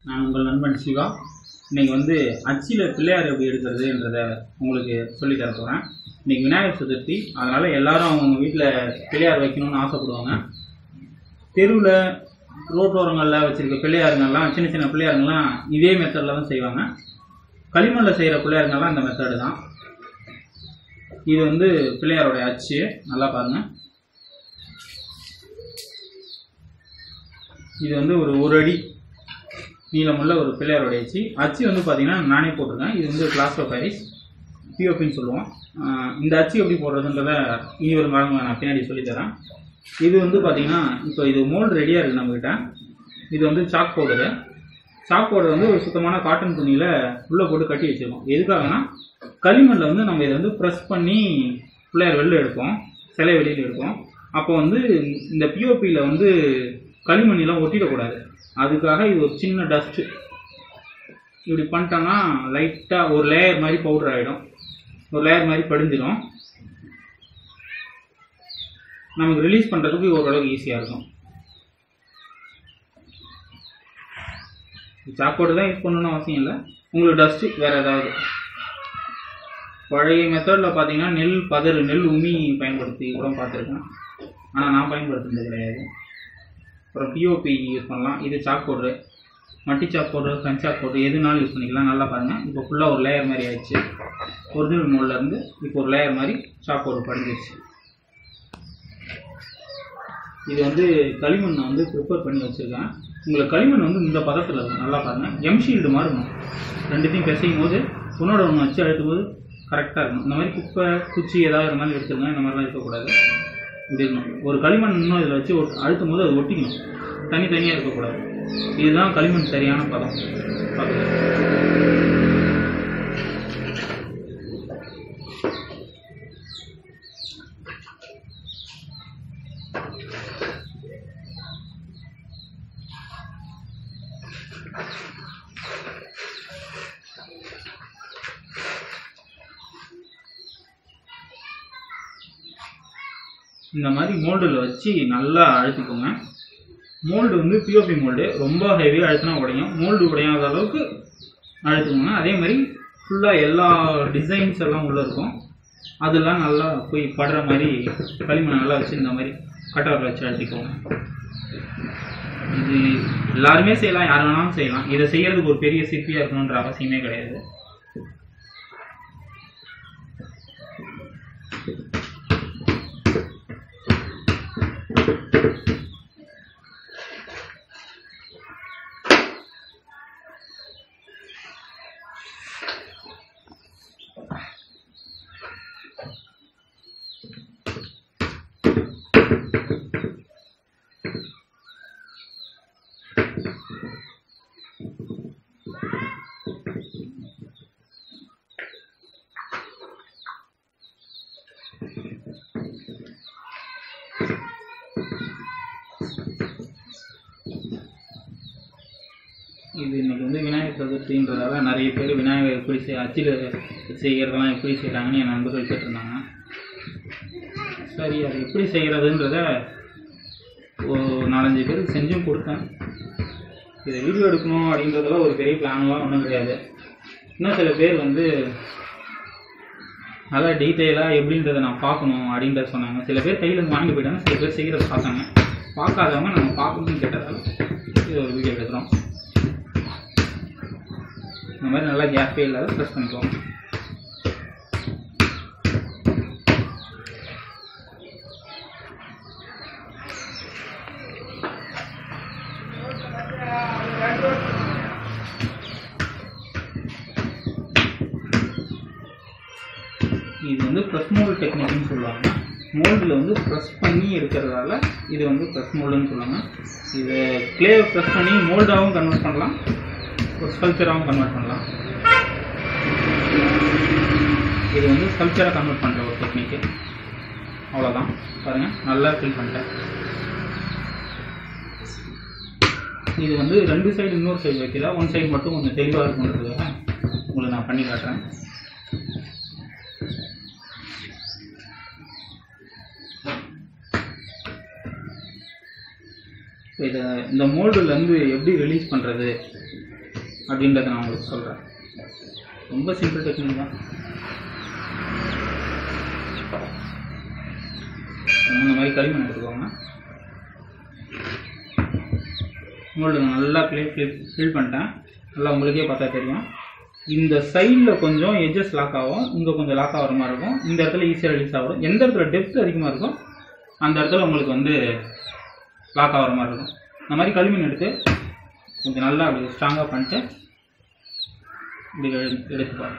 நான் உங்கள் நண்பன் சிவா இன்னைக்கு வந்து அச்சில் பிள்ளையார் எப்படி எடுக்கிறதுன்றத உங்களுக்கு சொல்லி தர போகிறேன் இன்னைக்கு விநாயகர் சதுர்த்தி அதனால் எல்லாரும் அவங்க வீட்டில் பிள்ளையார் வைக்கணும்னு ஆசைப்படுவாங்க தெருவில் ரோட்டோரங்களில் வச்சுருக்க பிள்ளையாருங்கெல்லாம் சின்ன சின்ன பிள்ளையாருங்கெல்லாம் இதே மெத்தடில் தான் செய்வாங்க களிமண்ணில் செய்கிற பிள்ளையாருங்கெல்லாம் இந்த மெத்தடு தான் இது வந்து பிள்ளையாரோட அச்சு நல்லா பாருங்கள் இது வந்து ஒரு ஒரு அடி நீளமுள்ள ஒரு பிள்ளையாரோட அச்சு அச்சு வந்து பார்த்தீங்கன்னா நானே போட்டிருக்கேன் இது வந்து கிளாஸ் ஆஃப் பாரிஸ் பிஓபின்னு சொல்லுவோம் ஆஹ் இந்த அச்சு எப்படி போடுறதுன்றத இனி ஒரு காலம் நான் பின்னாடி சொல்லித்தரேன் இது வந்து பார்த்தீங்கன்னா இப்போ இது மோல்டு ரெடியாக இருக்குது நம்மக்கிட்ட இது வந்து சாக் பவுடரு சாக் பவுடர் வந்து ஒரு சுத்தமான காட்டன் துணியில் உள்ளே போட்டு கட்டி வச்சிருக்கோம் எதுக்காகனா களிமண்ணில் வந்து நம்ம இதை வந்து ப்ரெஸ் பண்ணி பிள்ளையார் வெளில எடுப்போம் சிலை வெளியில் எடுப்போம் அப்போ வந்து இந்த பிஓபியில் வந்து களிமண்ணிலாம் ஒட்டிடக்கூடாது அதுக்காக இது ஒரு சின்ன டஸ்ட்டு இப்படி பண்ணிட்டோம்னா லைட்டாக ஒரு லேயர் மாதிரி பவுடர் ஆகிடும் ஒரு லேயர் மாதிரி படிஞ்சிடும் நமக்கு ரிலீஸ் பண்ணுறதுக்கு ஓரளவுக்கு ஈஸியாக இருக்கும் சாக்கோடு தான் யூஸ் பண்ணணும்னு அவசியம் இல்லை உங்களுக்கு டஸ்ட்டு வேறு ஏதாவது பழைய மெத்தடில் பார்த்தீங்கன்னா நெல் பதறு நெல் உமி பயன்படுத்தி கூட பார்த்துருக்கேன் ஆனால் நான் பயன்படுத்துறது கிடையாது அப்புறம் பிஓபி யூஸ் பண்ணலாம் இது சாக் பவுட்ரு மட்டி சாக் பவுட்ரு கன் சாக் பவுட்ரு எதுனாலும் யூஸ் பண்ணிக்கலாம் நல்லா பாருங்கள் இப்போ ஃபுல்லாக ஒரு லேயர் மாதிரி ஆயிடுச்சு ஒரிஜினல் மோல்ல இருந்து இப்போ ஒரு லேயர் மாதிரி சாக் பவுடர் படிஞ்சிருச்சு இது வந்து களிமண்ணை வந்து ப்ரிப்பேர் பண்ணி வச்சுருக்கேன் உங்களுக்கு களிமண் வந்து இந்த பதத்தில் இருக்கும் நல்லா பாருங்கள் எம் ஷீல்டு மாதிரி இருக்கும் ரெண்டுத்தையும் பிசையும் போது ஒன்னோட ஒன்று வச்சு அழுத்தும் போது கரெக்டாக இருக்கும் இந்த மாதிரி குப்பை குச்சி ஏதாவது இருந்தாலும் எடுத்துருங்க இந்த மாதிரிலாம் இருக்கக்கூடாது இப்படி இருக்கணும் ஒரு களிமண் இன்னும் இதில் வச்சு ஒட்- அழுத்தும் போது அது ஒட்டிக்கணும் தனித்தனியாக இருக்கக்கூடாது இதுதான் களிமண் சரியான பதம் பார்த்துக்கோங்க இந்த மாதிரி மோல்டில் வச்சு நல்லா அழுத்திக்கோங்க மோல்டு வந்து பிஓபி மோல்டு ரொம்ப ஹெவியாக அழுத்தினா உடையும் மோல்டு உடையாத அளவுக்கு அழுத்துக்கோங்க அதே மாதிரி ஃபுல்லாக எல்லா டிசைன்ஸ் எல்லாம் உள்ளே இருக்கும் அதெல்லாம் நல்லா போய் படுற மாதிரி களிமண் நல்லா வச்சு இந்த மாதிரி கட்டவரில் வச்சு அழுத்திக்கோங்க இது எல்லாருமே செய்யலாம் யார் வேணாலும் செய்யலாம் இதை செய்யறதுக்கு ஒரு பெரிய சிற்பியாக இருக்கணுன்ற அவசியமே கிடையாது இது இன்னைக்கு வந்து விநாயகர் சதுர்த்தின்றதால நிறைய பேர் விநாயகர் எப்படி செய் அச்சில் செய்கிறதெல்லாம் எப்படி செய்கிறாங்கன்னு என் நண்பர்கள் கேட்டிருந்தாங்க சரி அதை எப்படி செய்கிறதுன்றத ஒரு நாலஞ்சு பேருக்கு செஞ்சும் கொடுத்தேன் இதை வீடியோ எடுக்கணும் அப்படின்றதுல ஒரு பெரிய பிளான்லாம் ஒன்றும் கிடையாது இன்னும் சில பேர் வந்து நல்லா டீட்டெயிலாக எப்படின்றத நான் பார்க்கணும் அப்படின்றத சொன்னாங்க சில பேர் கையில் இருந்து வாங்கி போயிட்டாங்க சில பேர் செய்கிறத பார்த்தாங்க பார்க்காதவங்க நம்ம பார்க்கணும்னு கேட்டதால் இது ஒரு வீடியோ எடுக்கிறோம் இந்த மாதிரி நல்லா கேப்பே இல்லாத ப்ரெஸ் பண்ணிக்கோங்க இது வந்து ப்ரெஸ் மோல்டு டெக்னிக்னு சொல்லுவாங்க மோல்டில் வந்து ப்ரெஸ் பண்ணி எடுக்கிறதால இது வந்து ப்ரெஸ் மோல்டுன்னு சொல்லுவாங்க இதை க்ளேவை ப்ரெஸ் பண்ணி மோல்டாகவும் கன்வெர்ட் பண்ணலாம் ஒரு ஸ்கல்ச்சராகவும் கன்வெர்ட் பண்ணலாம் இது வந்து ஸ்கல்ச்சராக கன்வெர்ட் பண்ணுற ஒரு டெக்னிக்கு அவ்வளோதான் பாருங்கள் நல்லா ஃபில் பண்ணிட்டேன் இது வந்து ரெண்டு சைடு இன்னொரு சைடு வைக்கல ஒன் சைடு மட்டும் கொஞ்சம் தெளிவாக இருக்குன்றதுக்காக உங்களுக்கு நான் பண்ணி காட்டுறேன் இதை இந்த மோல்டுலேருந்து எப்படி ரிலீஸ் பண்ணுறது அப்படின்றத நான் உங்களுக்கு சொல்கிறேன் ரொம்ப சிம்பிள் டெக்னிக் தான் இந்த மாதிரி களிமண் எடுத்துக்கோங்க மோல்டு நல்லா ஃபில் ஃபில் ஃபில் பண்ணிட்டேன் நல்லா உங்களுக்கே பார்த்தா தெரியும் இந்த சைடில் கொஞ்சம் எட்ஜஸ் லாக் ஆகும் இங்கே கொஞ்சம் லாக் ஆகிற மாதிரி இருக்கும் இந்த இடத்துல ஈஸியாக ரிலீஸ் ஆகும் எந்த இடத்துல டெப்த் அதிகமாக இருக்கும் அந்த இடத்துல உங்களுக்கு வந்து லாக் ஆகிற மாதிரி இருக்கும் இந்த மாதிரி களிமண் எடுத்து கொஞ்சம் நல்லா அப்படி ஸ்ட்ராங்காக பண்ணிட்டு இப்படி எடு- எடுத்து பாருங்க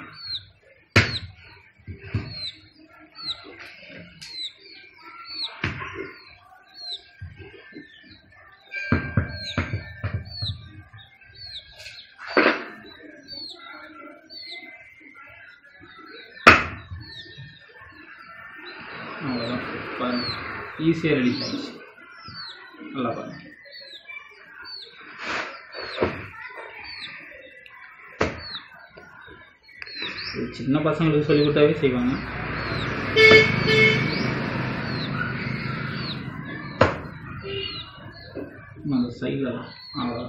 அவ்வளோதான் பாருங்க ஈஸியாக ரெடி ஆயிடுச்சு நல்லா பாருங்க இது சின்ன பசங்களுக்கு சொல்லி கொடுத்தாவே செய்வாங்க இன்னும் அந்த சைடில் அவ்வளோ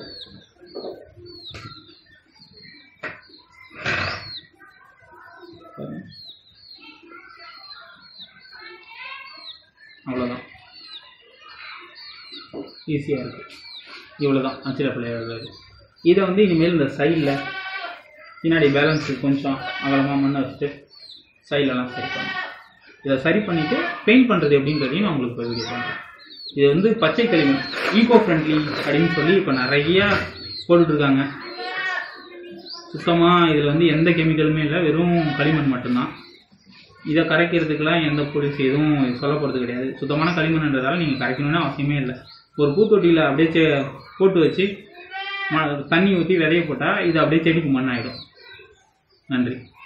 பாருங்க அவ்வளோதான் ஈஸியாக இருக்குது இவ்வளோ தான் அச்சில பிள்ளையார் இதை வந்து இனிமேல் இந்த சைடில் பின்னாடி பேலன்ஸ் கொஞ்சம் அகலமாக மண்ணை வச்சுட்டு சைட்லலாம் சரி பண்ணணும் இதை சரி பண்ணிவிட்டு பெயிண்ட் பண்ணுறது எப்படின்றதையும் நான் உங்களுக்கு வீடியோ பண்ணுறேன் இது வந்து பச்சை களிமண் ஈகோ ஃப்ரெண்ட்லி அப்படின்னு சொல்லி இப்போ நிறையா போட்டுட்ருக்காங்க சுத்தமாக இதில் வந்து எந்த கெமிக்கலுமே இல்லை வெறும் களிமண் மட்டும்தான் இதை கரைக்கிறதுக்கெலாம் எந்த போலீஸ் எதுவும் சொல்ல போகிறது கிடையாது சுத்தமான களிமண்ன்றதால நீங்கள் கரைக்கணும்னு அவசியமே இல்லை ஒரு பூத்தொட்டியில் அப்படியே செ- போட்டு வச்சு ம- தண்ணி ஊற்றி விதைய போட்டால் இது அப்படியே செடிக்கு மண்ணாயிடும் நன்றி